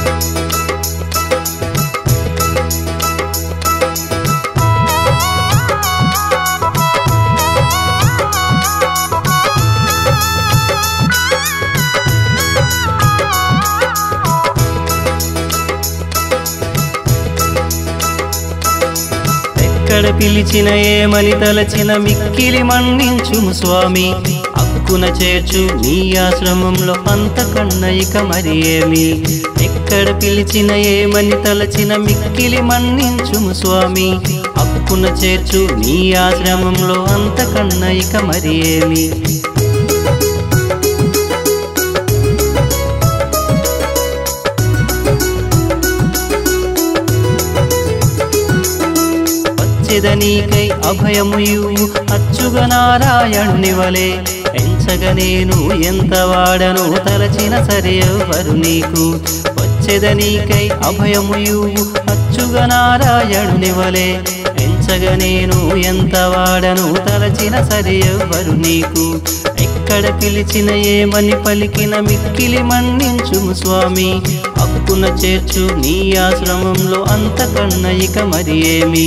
ఎక్కడ పిలిచిన ఏమని తలచిన మిక్కిలి మన్నించుము స్వామి అక్కున చేర్చు నీ ఆశ్రమంలో అంతకన్నా ఇక మరి ఏమి ఎక్కడ పిలిచిన ఏమని తలచిన మిక్కిలి మన్నించుము స్వామి అక్కున చేర్చు నీ ఆశ్రమంలో అంతకన్నా ఇక మరి ఏమి వచ్చెదనీకై అభయము ఇవ్వు అచ్చుగ నారాయణుని వలె ఎంచగ నేను ఎంత వాడను తలచిన సరే ఎవరు నీకు వచ్చెదనీకై అభయము ఇవ్వు అచ్చుగ నారాయణుని వలె ఎంచగ నేను ఎంత వాడను తలచిన సరే ఎవరు నీకు ఎక్కడ పిలిచిన ఏమని పలికిన మిక్కిలి మన్నించుము స్వామి హక్కున చేర్చు నీ ఆశ్రమంలో అంతకన్నా ఇక మరి ఏమి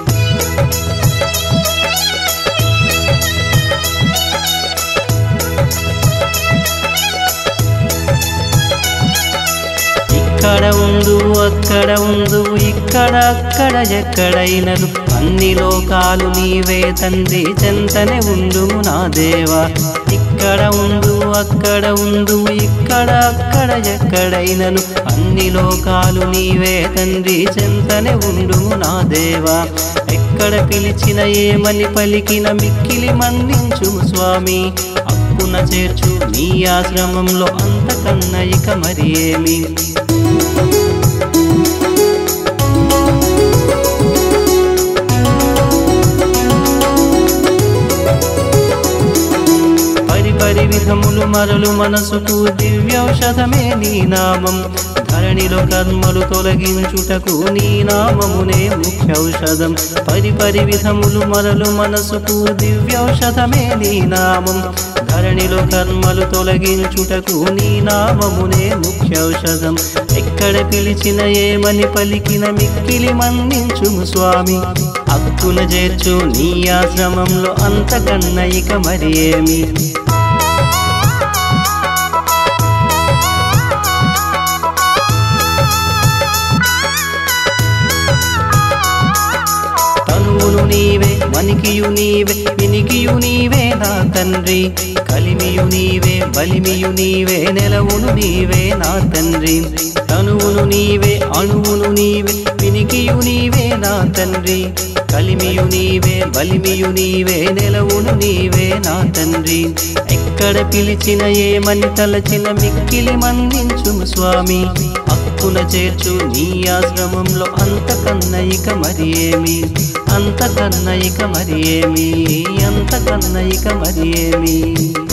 ఇక్కడ ఉండు అక్కడ ఉండు ఇక్కడ అక్కడ ఎక్కడైనను అన్ని లోకాలు నీవే తండ్రి చెంతనే ఉండు నా దేవా ఇక్కడ ఉండు అక్కడ ఉండు ఇక్కడ అక్కడ ఎక్కడైనను అన్ని లోకాలు నీవే తండ్రి చెంతనే ఉండు నా దేవా ఎక్కడ పిలిచిన ఏమని పలికిన మిక్కిలి మన్నించు స్వామి అక్కున చేర్చు నీ ఆశ్రమంలో అంతకన్నా ఇక మరి ఏమి పరి పరి విధములు మరలు మనసుకు దివ్యౌషధమే నీ నామం ధరణిలో కర్మలు తొలగించుటకు నీ నామమునే ముఖ్యౌషధం పరి పరి విధములు మరలు మనసుకు దివ్యౌషధమే నీ నామం ధరణిలో కర్మలు తొలగించుటకు నీ నామమునే ముఖ్యౌషధం ఎక్కడ పిలిచిన ఏమని పలికిన మిక్కిలి మన్నించుము స్వామి హక్కున చేర్చు నీ ఆశ్రమంలో అంతకన్నా ఇక మరి ఏమి తనువును నీవే మనికియు నీవే వినికియు నీవే నా తండ్రి కలిమియు నీవే బలిమియు నీవే నెలవును నీవే నా తండ్రి తనువును నీవే అణువును నీవే వినికియు నీవే నా తండ్రి కలిమియు నీవే బలిమియు నీవే నెలవును నీవే నా తండ్రి ఎక్కడ పిలిచిన ఏమని తలచిన మిక్కిలి మన్నించుము స్వామి హక్కున చేర్చు నీ ఆశ్రమంలో అంతకన్నా ఇక మరి ఏమి అంతకన్నా ఇక మరి ఏమి అంతకన్నా ఇక మరి ఏమి